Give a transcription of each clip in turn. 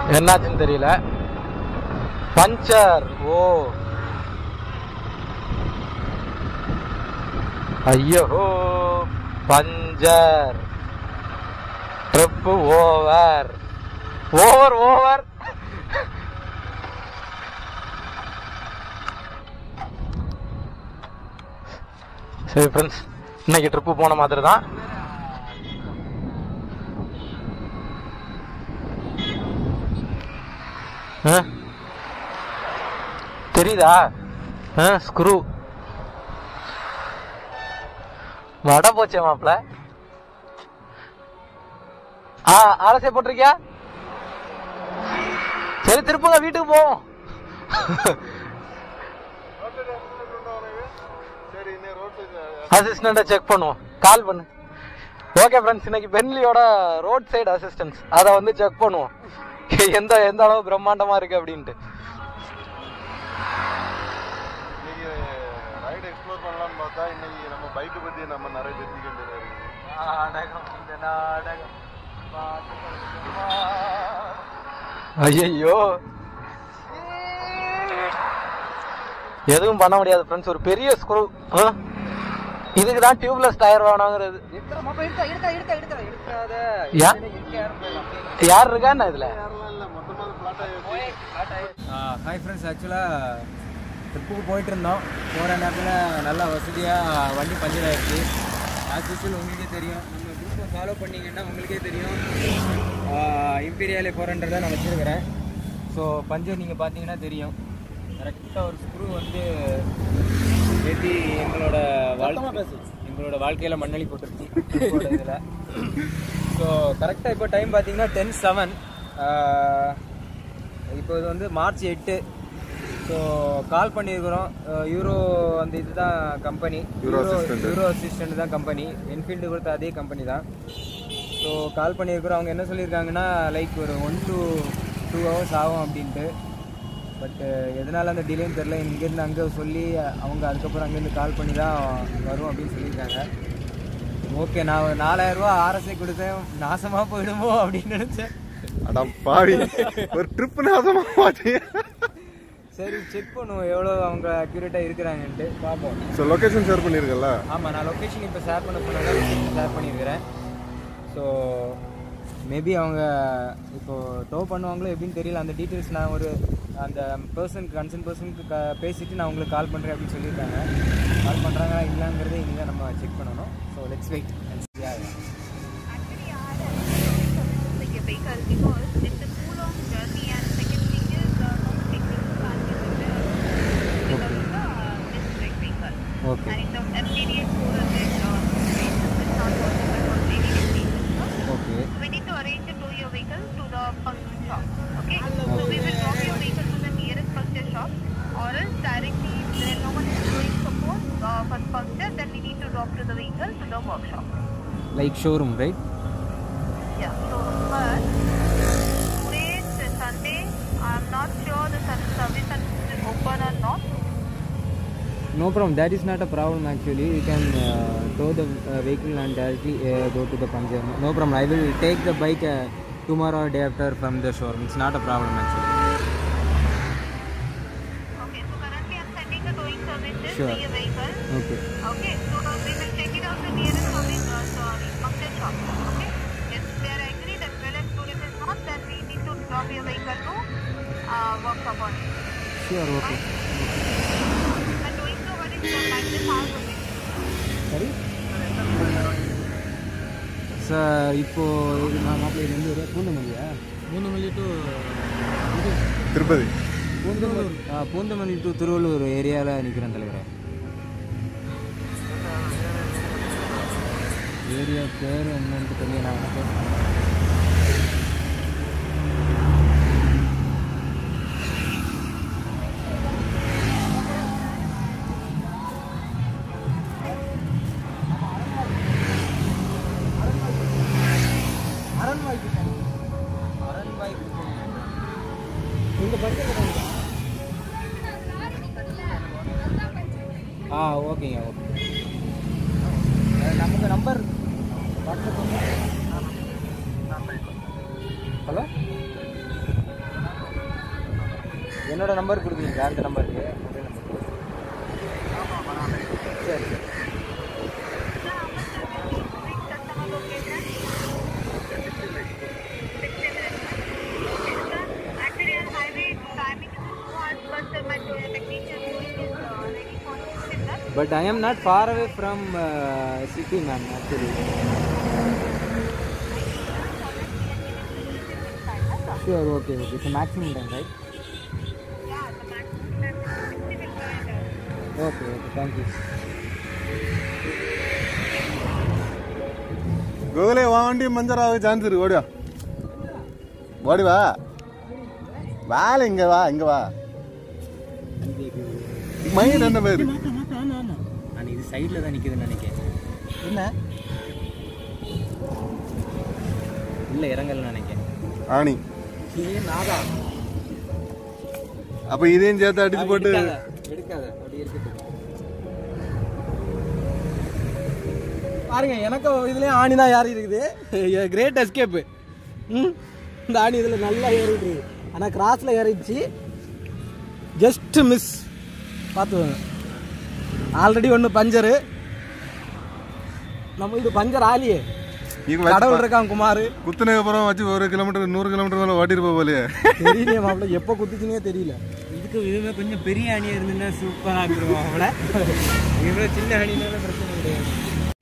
என்னாச்சுன்னு தெரியல பஞ்சர் ஓ ஐயோ puncture trip over over over சரி ஃப்ரெண்ட்ஸ் இன்னைக்கு ட்ரிப்பு போன மாதிரி தான் ஆ? தெரியுதா ஸ்க்ரூ வட போச்சே மாப்ள ஆ ஆலசிய போட்டிருக்கியா சரி திருப்புங்க வீட்டுக்கு போவோம் சரி இன்னும் ரோட்டுக்கு அசிஸ்டண்ட்டை செக் பண்ணுவோம் கால் பண்ணு ஓகே ஃப்ரெண்ட்ஸ் இன்னைக்கு பென்லியோட ரோட் சைடு அசிஸ்டன்ஸ் அதை வந்து செக் பண்ணுவோம் எந்த எந்த அளவு பிரம்மாண்டமா இருக்கு அப்படின்ட்டு இன்னைக்கு ரைடு எக்ஸ்ப்ளோர் பண்ணலாம்னு பார்த்தா இன்னைக்கு நம்ம பைக்கை பத்தி நம்ம நிறைய தெரிஞ்சுக்க வேண்டியதா இருக்கு ஐயோ எதுவும் பண்ண முடியாது ஃப்ரெண்ட்ஸ் ஒரு பெரிய ஸ்க்ரூ இதுக்கு தான் டியூப்லெஸ் டயர் வேணுங்கிறது ஏன்? யார் இருக்கான்னு இதுல யாரெல்லாம் இல்லை மொத்தமாக ஃப்ளாட் ஆகி ஹாய் ஃப்ரெண்ட்ஸ் ஆக்சுவலாக ட்ரிப்புக்கு போயிட்டு இருந்தோம் போகிற நேரத்தில் நல்லா வசதியாக வண்டி பஞ்சர் ஆயிடுச்சு ஆஸ் யூஸ்வல் உங்களுக்கே தெரியும் நம்ம குரூப்பை ஃபாலோ பண்ணீங்கன்னா உங்களுக்கே தெரியும் இம்பீரியாலே போகிறன்றதை நான் வச்சுருக்கிறேன் ஸோ பஞ்சர் நீங்கள் பார்த்தீங்கன்னா தெரியும் கரெக்டாக ஒரு ஸ்க்ரூ வந்து ஏற்றி எங்களோட வாழ்க்கை எங்களோட வாழ்க்கையில் மண்ணளி போட்டுருச்சு இதில் ஸோ கரெக்டாக இப்போ டைம் பார்த்தீங்கன்னா டென் செவன் இப்போ இது வந்து மார்ச் எட்டு ஸோ கால் பண்ணியிருக்கிறோம் அஹ் யூரோ அந்த இதுதான் company Euro Assistant. Euro assistant தான் கம்பெனி என்ஃபீல்டு கொடுத்த அதே கம்பெனி தான் ஸோ கால் பண்ணியிருக்கிறோம் அவங்க என்ன சொல்லியிருக்காங்கன்னா லைக் ஒரு ஒன் to டூ ஹவர்ஸ் ஆகும் அப்படின்ட்டு பட் எதனால் அந்த டிலேன்னு தெரில இங்கேருந்து அங்கே சொல்லி அவங்க அதுக்கப்புறம் அங்கேருந்து கால் பண்ணி தான் வரும் அப்படின்னு சொல்லியிருக்காங்க ஓகே நான் ஒரு நாலாயிரரூவா ஆர்எஸ்ஐ கொடுத்தேன் நாசமாக போயிடுமோ அப்படின்னு நினச்சேன் அட பாவி ஒரு ட்ரிப் நாசமா பாத்தி சரி செக் பண்ணுவோம் எவ்வளோ அவங்க அக்யூரேட்டாக இருக்கிறாங்கன்ட்டு பார்ப்போம் ஸோ லொகேஷன் ஷேர் பண்ணியிருக்கல ஆமாம் நான் லொக்கேஷன் இப்போ ஷேர் பண்ண சொன்னதால் லொக்கேஷன் ஷேர் பண்ணியிருக்கிறேன் ஸோ மேபி அவங்க இப்போ டோ பண்ணுவாங்களோ எப்படின்னு தெரியல அந்த டீட்டெயில்ஸ் நான் ஒரு அந்த பர்சன் கன்சர்ன் பர்சனுக்கு க பேசிட்டு நான் உங்களுக்கு கால் பண்ணுறேன் அப்படின்னு சொல்லியிருக்காங்க கால் பண்ணுறாங்களா இல்லைங்கிறத இனிதான் நம்ம செக் பண்ணணும் so let's wait Actually, I like a vehicle because it's a too long journey and second thing is uh, no technical charges with the because of the this brake vehicle. Okay And in the FTDA 400 uh, races, it's not possible for any destination. Okay We need to arrange to tow your vehicle to the puncture shop. Okay? So we will drop your vehicle to the nearest puncture shop or else directly if there no one is doing support uh, for puncture then we need to drop to the vehicle to the workshop. Like showroom right Yeah, so but today is a Sunday. I'm not sure the sun service is open or not. No problem. That is not a problem actually. You can uh, tow the uh, vehicle and directly uh, go to the puncture. No problem. I will take the bike uh, tomorrow or day after from the showroom. It's not a problem actually. Okay, so currently I'm sending the towing services Sure. to your vehicle. Okay. Okay, so uh, we will check it out the nearest service, uh, sorry, puncture shop. Okay, if they are agree that well and good if it's not, then we need to drop your vehicle to uh, workshop on it. Sure. Okay. And doing so, what is the time this hours will be? Sorry. Sir இப்போ நான் மாப்பிள்ளை இது வந்து ஒரு பூந்தமல்லியா Poonamallee to Tirupati Poonamallee Poonamallee to Tiruvallur ஏரியாவில் நிற்கிறேன் தலைவரே ஏரியா பேர் என்னன்ட்டு தெரியல நான் எனக்கு ஆ ஓகேங்க ஓகே நமக்கு நம்பர் ஹலோ என்னோட நம்பர் கொடுக்குறீங்களா அந்த நம்பருக்கு மொபைல் நம்பர் சரி சரி customer location. Actually, on highway timing is two hours, but uh, my technician is uh, ready for similar. But I am not far away from city ma'am actually sure okay okay so maximum time right Yeah, the maximum time is 60 will go and, uh, okay okay thank you கோகுலே வா வண்டி மஞ்சள் ஆக chance இருக்கு ஓடிவா ஓடி வா வேலை இங்க வா இங்க வா மயில் என்ன பேரு நான் இது சைடில் தான் நிற்குதுன்னு நினைக்கிறேன் என்ன இல்லை இறங்கல்னு நினைக்கிறேன் ஆணி இதே நாதா அப்ப இதையும் சேர்த்து அடிச்சு போட்டு எடுக்காத அப்படி இருக்கட்டும் பாருங்க எனக்கு இதுலயும் ஆணி தான் ஏறி இருக்குது கிரேட் எஸ்கேப்பு ம் இந்த ஆணி இதில் நல்லா ஏறிட்டு இருக்கு ஆனால் கிராஸில் ஏறிடுச்சு ஜஸ்ட் மிஸ் பார்த்துக்கோங்க ஆல்ரெடி ஒன்று பஞ்சரு நம்ம இது பஞ்சர் ஆலியே இங்க வச்சு கடவுள் இருக்கான் குமார் குத்துனதுக்கு அப்புறம் வச்சு ஒரு கிலோமீட்டர் நூறு கிலோமீட்டர் மேல ஓட்டிருப்ப போலயே தெரியலையே மாப்பிள்ள எப்போ குத்துச்சுனே தெரியல இதுக்கு இதுவே கொஞ்சம் பெரிய அணி இருந்துன்னா சூப்பராக இருந்துருவோம் அவளை இவ்வளோ சின்ன அணினால பிரச்சனை கிடையாது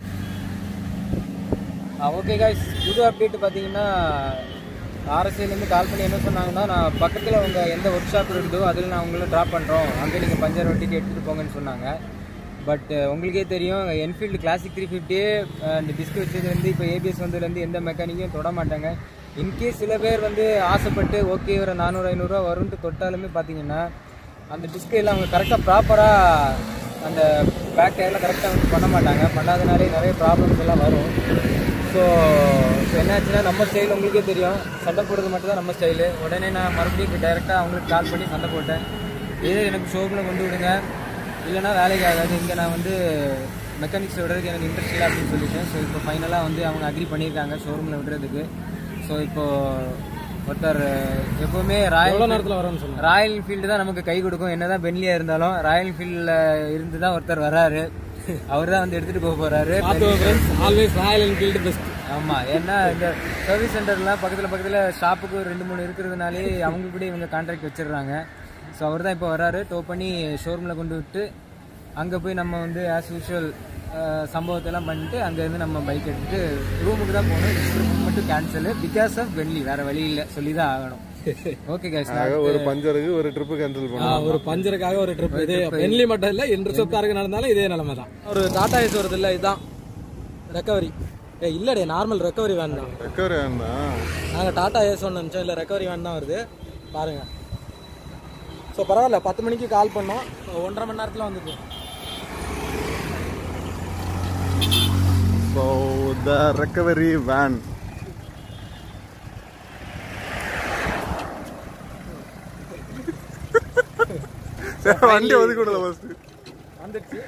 ஓகே காய்ஸ் புது அப்டேட் பார்த்தீங்கன்னா ஆர்எஸ்ஐலேருந்து கால் பண்ணி என்ன சொன்னாங்கன்னா நான் பக்கத்தில் உங்கள் எந்த ஒர்க் ஷாப் இருந்தோ அதில் நான் உங்களை ட்ராப் பண்ணுறோம் அங்கே நீங்கள் பஞ்சர் ஒட்டிட்டு எடுத்துகிட்டு போங்கன்னு சொன்னாங்க பட் உங்களுக்கே தெரியும் என்ஃபீல்டு கிளாசிக் த்ரீ ஃபிஃப்டியே இந்த டிஸ்க் வச்சதுலேருந்து இப்போ ஏபிஎஸ் வந்ததுலேருந்து எந்த மெக்கானிக்கையும் தொட மாட்டாங்க இன்கேஸ் சில பேர் வந்து ஆசைப்பட்டு ஓகே ஒரு நானூறு ஐநூறுரூவா வரும்னு தொட்டாலுமே பார்த்தீங்கன்னா அந்த டிஸ்க் எல்லாம் அவங்க கரெக்டாக ப்ராப்பராக அந்த பேக் டயர்லாம் கரெக்டாக வந்து பண்ண மாட்டாங்க பண்ணாதனாலே நிறைய ப்ராப்ளம்ஸ் எல்லாம் வரும் ஸோ ஸோ என்னாச்சுன்னா நம்ம ஸ்டைல் உங்களுக்கே தெரியும் சண்டை போடுறது மட்டும் தான் நம்ம ஸ்டைலு உடனே நான் மறுபடியும் டைரெக்டாக அவங்களுக்கு கால் பண்ணி சண்டை போட்டேன் இதே எனக்கு ஷோப்பில் கொண்டு விடுங்க இல்லைன்னா வேலைக்கு ஆகாது இங்கே நான் வந்து மெக்கானிக்ஸ் விடுறதுக்கு எனக்கு இன்ட்ரெஸ்ட் இல்லை அப்படின்னு சொல்லிட்டேன் ஸோ இப்போ ஃபைனலாக வந்து அவங்க அக்ரி பண்ணியிருக்காங்க ஷோரூமில் விடுறதுக்கு ஸோ இப்போ ஒருத்தர் எப்போவுமே ராயல் நேரத்தில் வரணும்னு சொன்னாங்க ராயல் என்ஃபீல்டு தான் நமக்கு கை கொடுக்கும் என்னதான் பென்லியா இருந்தாலும் ராயல் என்ஃபீல்டில் இருந்து தான் ஒருத்தர் வராரு அவர் தான் வந்து எடுத்துட்டு போக போறாரு ஆல்வேஸ் ராயல் என்ஃபீல்டு பெஸ்ட் ஆமா ஏன்னா இந்த சர்வீஸ் சென்டர்லாம் பக்கத்துல பக்கத்துல ஷாப்புக்கு ஒரு ரெண்டு மூணு இருக்கிறதுனாலே அவங்க கூட இவங்க கான்ட்ராக்ட் வச்சிடுறாங்க ஸோ அவர் தான் இப்போ வராரு டோ பண்ணி ஷோரூமில் கொண்டு விட்டு அங்கே போய் நம்ம வந்து ஆஸ் யூஷுவல் சம்பவத்தை எல்லாம் பண்ணிட்டு அங்கேருந்து நம்ம பைக் எடுத்துட்டு ரூமுக்கு தான் போகணும் ட்ரிப் மட்டும் கேன்சல் பிகாஸ் ஆஃப் வெள்ளி வேற வழி இல்லை சொல்லி தான் ஆகணும் ஓகே கைஸ் ஆக ஒரு பஞ்சருக்கு ஒரு ட்ரிப்பு கேன்சல் பண்ணுவோம் ஒரு பஞ்சருக்காக ஒரு ட்ரிப் இது பென்லி மட்டும் இல்லை இன்டர்செப்டாருக்கு நடந்தாலும் இதே நிலைமை தான் ஒரு டாடா ஏஸ் வருது இல்லை இதுதான் ரெக்கவரி ஏ இல்லடே நார்மல் ரெக்கவரி வேன் தான் ரெக்கவரி வேண்டாம் நாங்கள் டாடா ஏஸ் ஒன்று நினச்சோம் இல்லை ரெக்கவரி வேன் தான் வருது பாருங்க ஸோ பரவாயில்ல பத்து மணிக்கு கால் பண்ணோம் ஒன்றரை மணி நேரத்தில் வந்துருக்கு ஸோ த ரெக்கவரி வேன் வண்டி ஒதுக்கி விடல ஃபர்ஸ்ட் வந்துடுச்சு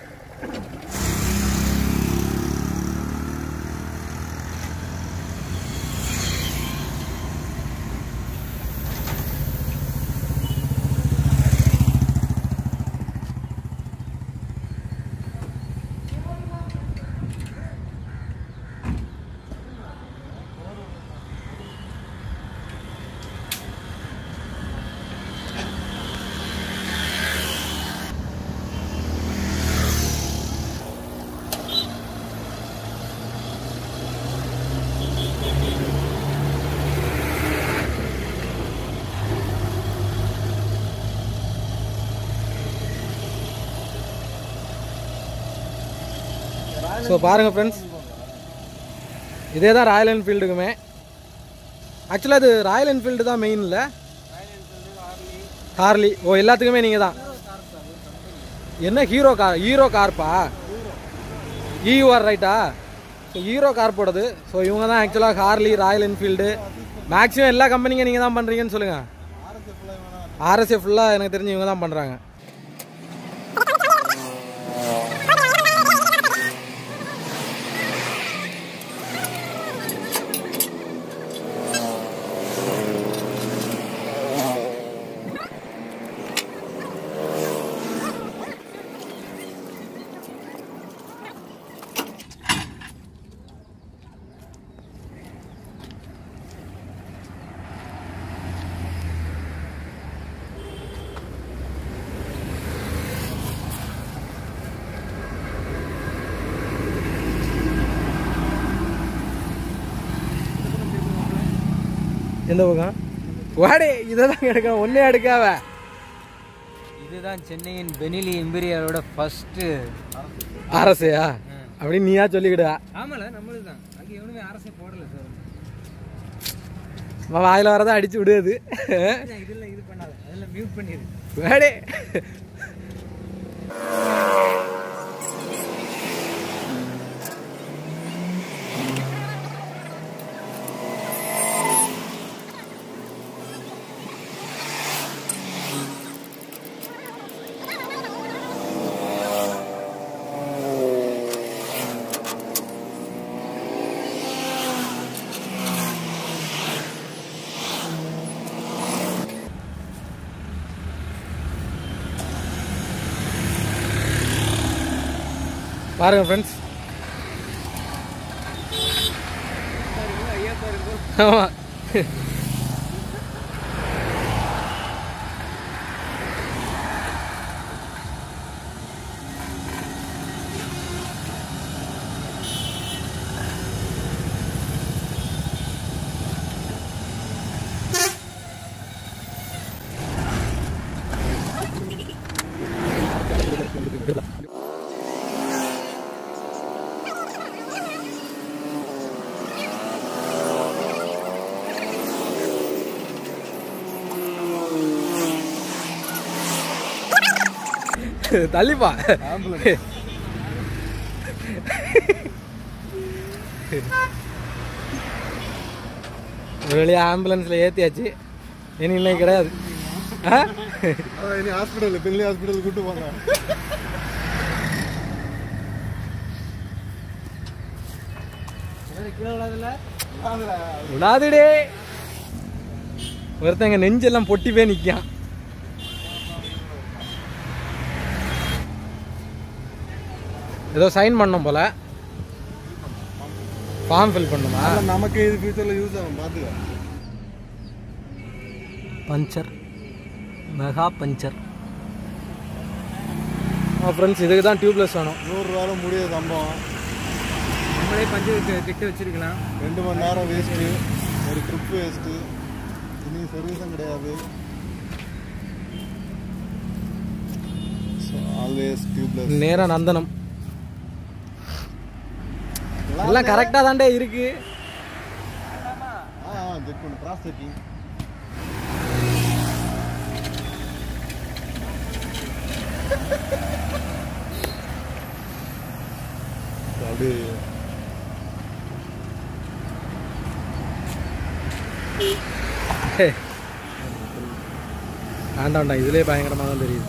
ஸோ பாருங்கள் ஃப்ரெண்ட்ஸ் இதே தான் ராயல் என்ஃபீல்டுக்குமே ஆக்சுவலாக அது ராயல் என்ஃபீல்டு தான் மெயின் இல்லை ஹார்லி ஓ எல்லாத்துக்குமே நீங்கள் தான் என்ன ஹீரோ கார் ஹீரோ கார்ப்பா இயூஆர் ரைட்டா ஸோ ஹீரோ கார் போடுது ஸோ இவங்க தான் ஆக்சுவலாக ஹார்லி ராயல் என்ஃபீல்டு மேக்ஸிமம் எல்லா கம்பெனிங்க நீங்கள் தான் பண்ணுறீங்கன்னு சொல்லுங்கள் ஆர்எஸ்ஏ ஃபுல்லாக எனக்கு தெரிஞ்சு இவங்க தான் பண்ணுறாங்க எந்த பக்கம் வாடே இதை தான் எடுக்கணும் ஒன்றே எடுக்காவ இதுதான் சென்னையின் பெனிலி இம்பீரியலோட ஃபர்ஸ்ட் அரசையா அப்படின்னு நீயா சொல்லிக்கிடா ஆமால நம்மளுக்கு தான் அங்கே எவனுமே அரசே போடல சார் வாயில் வரதான் அடிச்சு விடுது இதெல்லாம் இது பண்ணாத அதெல்லாம் மியூட் பண்ணிடு வாடே பாருங்க ஃப்ரெண்ட்ஸ் ஆமா தள்ளிப்பா ஒரு வழியா ஆம்புலன்ஸ்ல ஏத்தியாச்சு இனி இன்னைக்கு கிடையாது ஆ? அதான் இனி ஹாஸ்பிட்டல் பெரிய ஹாஸ்பிட்டல் கூட்டு போங்க கீழே விழாதுல விடாதுடே ஒருத்தங்க நெஞ்செல்லாம் பொட்டி போய் நிக்கான் ஏதோ சைன் பண்ணோம் போல ஃபார்ம் ஃபில் பண்ணுமா அதான் நமக்கு இது ஃபியூச்சர்ல யூஸ் ஆகும் பாத்துக்க பஞ்சர் மெகா பஞ்சர் ஃப்ரெண்ட்ஸ் இதுக்கு தான் டியூப்லெஸ் வேணும் நூறு ரூபால முடிய சம்பவம் நம்மளே பஞ்சு கிட்ட வச்சிருக்கலாம் ரெண்டு மணி நேரம் வேஸ்ட்டு ஒரு ட்ரிப் வேஸ்ட்டு இனி சர்வீஸும் கிடையாது ஆல்வேஸ் டியூப்லெஸ் நேரா நந்தனம் எல்லாம் கரெக்டாக தாண்டே இருக்கு ஆ செக் பண்ணு கிராஸ் செக்கிங் அப்படியே வேண்டாம்டா இதுலயே பயங்கரமாக தான் தெரியுது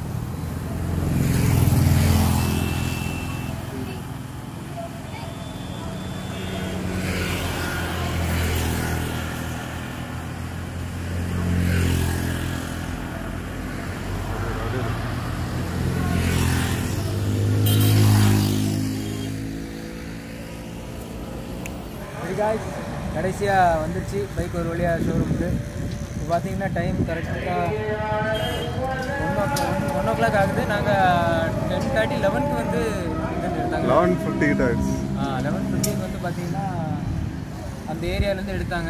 சரி guys, கடைசியாக வந்துருச்சு பைக் ஒரு வழியாக ஷோரூமுக்கு இப்போ பார்த்தீங்கன்னா டைம் கரெக்டாக one o one o'clock ஆகுது நாங்கள் டென் தேர்ட்டி லெவனுக்கு வந்து இங்கேருந்து எடுத்தாங்க லெவன் ஃபிஃப்டி கிட்ட ஆயிடுச்சு லெவன் ஃபிஃப்டின் வந்து பார்த்தீங்கன்னா அந்த ஏரியாலேருந்து எடுத்தாங்க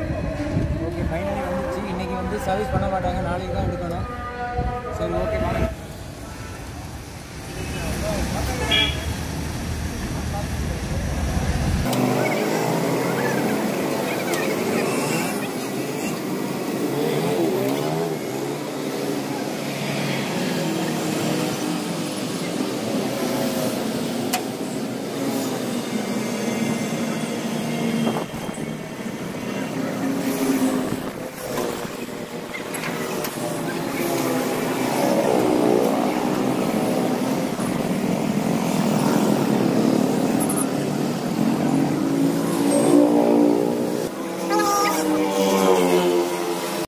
ஓகே ஃபைனலி வந்துச்சு இன்றைக்கி வந்து சர்வீஸ் பண்ண மாட்டாங்க நாளைக்கு தான் எடுக்கணும் சரி ஓகே வாங்க